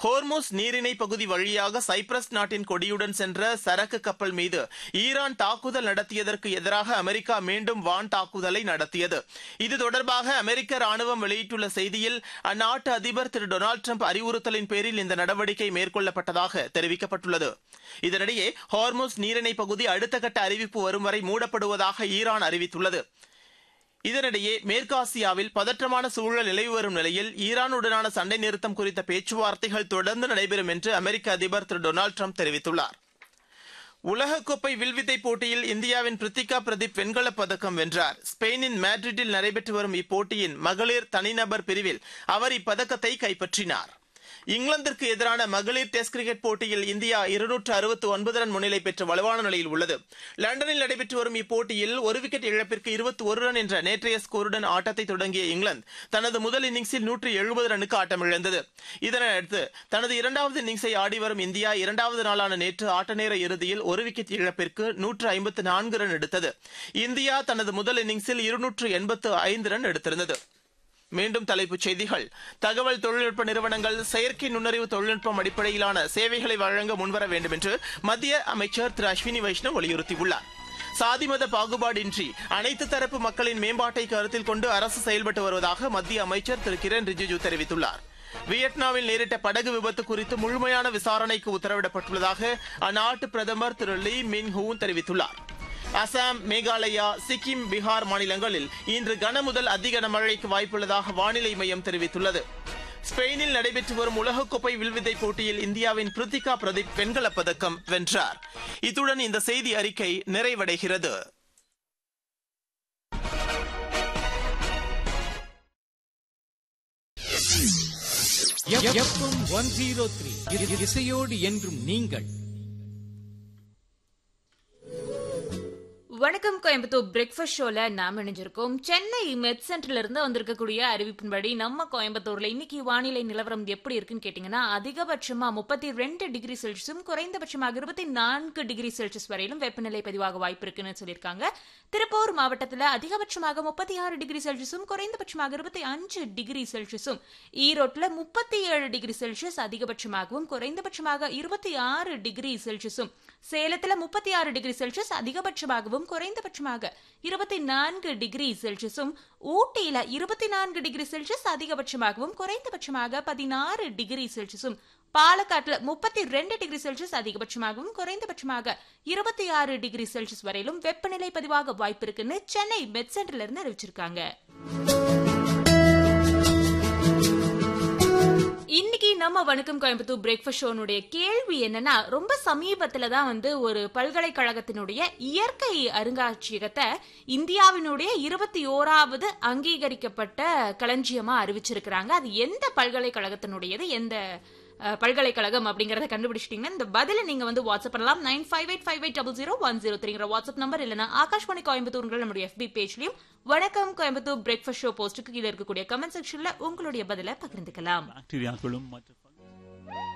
Hormuz நீரிணை பகுதி வழியாக சைப்ரஸ் நாட்டின் கொடியுடன் சென்ற சரக்கு கப்பல் மீது ஈரான் தாக்குதல் நடத்தியதற்கு எதிராக அமெரிக்கா மீண்டும் வான் தாக்குதலை நடத்தியது இது தொடர்பாக அமெரிக்க ராணுவம் வெளியிட்டுள்ள செய்தியில் அந்நாட்டு அதிபர் திரு டொனால்டு டிரம்ப் அறிவுறுத்தலின் பேரில் இந்த நடவடிக்கை மேற்கொள்ளப்பட்டதாக தெரிவிக்கப்பட்டுள்ளது இதனிடையே ஹார்முஸ் நீரிணை பகுதி அடுத்த கட்ட அறிவிப்பு வரும் வரை மூடப்படுவதாக ஈரான் அறிவித்துள்ளது இதனிடையே மேற்காசியாவில் பதற்றமான சூழல் நிலவி வரும் நிலையில் ஈரானுடனான சண்டை நிறுத்தம் குறித்த பேச்சுவார்த்தைகள் தொடர்ந்து நடைபெறும் என்று அமெரிக்க அதிபர் திரு டொனால்டு ட்ரம்ப் தெரிவித்துள்ளார் உலகக்கோப்பை வில்வித்தை போட்டியில் இந்தியாவின் பிரித்திகா பிரதீப் வெண்கலப் பதக்கம் வென்றார் ஸ்பெயினின் மேட்ரிட்டில் நடைபெற்று வரும் இப்போட்டியின் மகளிர் தனிநபர் பிரிவில் அவர் இப்பதக்கத்தை கைப்பற்றினார் இங்கிலாந்திற்கு எதிரான மகளிர் டெஸ்ட் கிரிக்கெட் போட்டியில் இந்தியா இருநூற்று அறுபத்து ஒன்பது ரன் முன்னிலை பெற்று வலுவான நிலையில் உள்ளது லண்டனில் நடைபெற்று வரும் இப்போட்டியில் ஒரு விக்கெட் இழப்பிற்கு இருபத்தி ஒரு ரன் என்ற நேற்றைய ஸ்கோருடன் ஆட்டத்தை தொடங்கிய இங்கிலாந்து தனது முதல் இன்னிங்ஸில் நூற்று எழுபது ரனுக்கு ஆட்டமிழந்தது இதனையடுத்து தனது இரண்டாவது இன்னிங்ஸை ஆடி வரும் இந்தியா இரண்டாவது நாளான நேற்று ஆட்ட நேர இறுதியில் ஒரு விக்கெட் இழப்பிற்கு நூற்று ஐம்பத்து நான்கு ரன் எடுத்தது இந்தியா தனது முதல் இன்னிங்ஸில் இருநூற்று எண்பத்து ஐந்து ரன் எடுத்திருந்தது மீண்டும் தலைப்புச் செய்திகள் தகவல் தொழில்நுட்ப நிறுவனங்கள் செயற்கை நுண்ணறிவு தொழில்நுட்பம் அடிப்படையிலான சேவைகளை வழங்க முன்வர வேண்டும் என்று மத்திய அமைச்சர் திரு அஸ்வினி வைஷ்ணவ் வலியுறுத்தியுள்ளார் சாதி மத பாகுபாடின்றி அனைத்து தரப்பு மக்களின் மேம்பாட்டை கருத்தில் கொண்டு அரசு செயல்பட்டு வருவதாக மத்திய அமைச்சர் திரு கிரண் ரிஜிஜு தெரிவித்துள்ளார் வியட்நாமில் நேரிட்ட படகு விபத்து குறித்து முழுமையான விசாரணைக்கு உத்தரவிடப்பட்டுள்ளதாக அந்நாட்டு பிரதமர் திரு லீ மின் ஹூன் தெரிவித்துள்ளார் அசாம் மேகாலயா சிக்கிம் பீகார் மாநிலங்களில் இன்று கனமுதல் அதி கனமழைக்கு வாய்ப்புள்ளதாக வானிலை மையம் தெரிவித்துள்ளது ஸ்பெயினில் நடைபெற்று வரும் உலகக்கோப்பை வில்வித்தை போட்டியில் இந்தியாவின் பிரித்திகா பிரதீப் வெண்கலப் பதக்கம் வென்றார் இத்துடன் இந்த செய்தி அறிக்கை நிறைவடைகிறது எஃப்எம் ஒன் ஜீரோ த்ரீ இசையோடு என்றும் நீங்கள் வணக்கம் கோயம்புத்தூர் பிரேக்ஃபாஸ்ட் ஷோல நாம் இணைஞ்சிருக்கோம் சென்னை மெட் சென்டர்ல இருந்து வந்திருக்கக்கூடிய அறிவிப்பின்படி நம்ம கோயம்புத்தூர்ல இன்னைக்கு வானிலை நிலவரம் எப்படி இருக்குன்னு கேட்டீங்கன்னா அதிகபட்சமா முப்பத்தி ரெண்டு டிகிரி செல்சியஸும் குறைந்தபட்சமாக இருபத்தி நான்கு டிகிரி செல்சியஸ் வரையிலும் வெப்பநிலை பதிவாக வாய்ப்பு இருக்குன்னு சொல்லியிருக்காங்க திருப்பூர் மாவட்டத்தில் அதிகபட்சமாக முப்பத்தி ஆறு டிகிரி செல்சியஸும் குறைந்தபட்சமாக இருபத்தி அஞ்சு டிகிரி செல்சியஸும் ஈரோட்டில் முப்பத்தி ஏழு டிகிரி செல்சியஸ் அதிகபட்சமாகவும் குறைந்தபட்சமாக இருபத்தி ஆறு டிகிரி செல்சியஸும் சேலத்தில் முப்பத்தி ஆறு டிகிரி செல்சியஸ் அதிகபட்சமாகவும் குறைந்தபட்சமாக இருபத்தி நான்கு டிகிரி செல்சியஸும் ஊட்டியில இருபத்தி நான்கு டிகிரி செல்சியஸ் அதிகபட்சமாகவும் குறைந்தபட்சமாக பதினாறு டிகிரி செல்சியஸும் பாலக்காட்டுல முப்பத்தி ரெண்டு டிகிரி செல்சியஸ் அதிகபட்சமாகவும் குறைந்தபட்சமாக இருபத்தி ஆறு டிகிரி செல்சியஸ் வரையிலும் வெப்பநிலை பதிவாக வாய்ப்பு இருக்குன்னு சென்னை மெட் சென்டர்ல இருந்து அறிவிச்சிருக்காங்க இன்னைக்கு நம்ம வணக்கம் கோயம்புத்தூர் பிரேக்ஃபாஸ்ட் ஷோனுடைய கேள்வி என்னன்னா ரொம்ப சமீபத்துல தான் வந்து ஒரு பல்கலைக்கழகத்தினுடைய இயற்கை அருங்காட்சியகத்தை இந்தியாவினுடைய இருபத்தி ஓராவது அங்கீகரிக்கப்பட்ட களஞ்சியமா அறிவிச்சிருக்கிறாங்க அது எந்த பல்கலைக்கழகத்தினுடையது எந்த அஹ், பல்கலைக்கழகம் அப்படிங்கறத கண்டுபிடிச்சிட்டீங்கன்னா இந்த பதில நீங்க வந்து வாட்ஸ்அப் பண்ணலாம் nine five eight five eight double zero one zero த்ரீங்கிற வாட்ஸ்அப் நம்பர் இல்லைனா ஆகாஷ்வாணி கோயம்புத்தூர்ங்கிற நம்முடைய எஃபி பேஜ்லயும் வணக்கம் கோயம்புத்தூர் பிரேக்ஃபாஸ்ட் ஷோ போஸ்ட்டுக்கு கீழே இருக்கக்கூடிய கமெண்ட் செக்ஷன்ல உங்களுடைய பதில பகிர்ந்துக்கலாம் பாக்டீரியாக்களும் மற்ற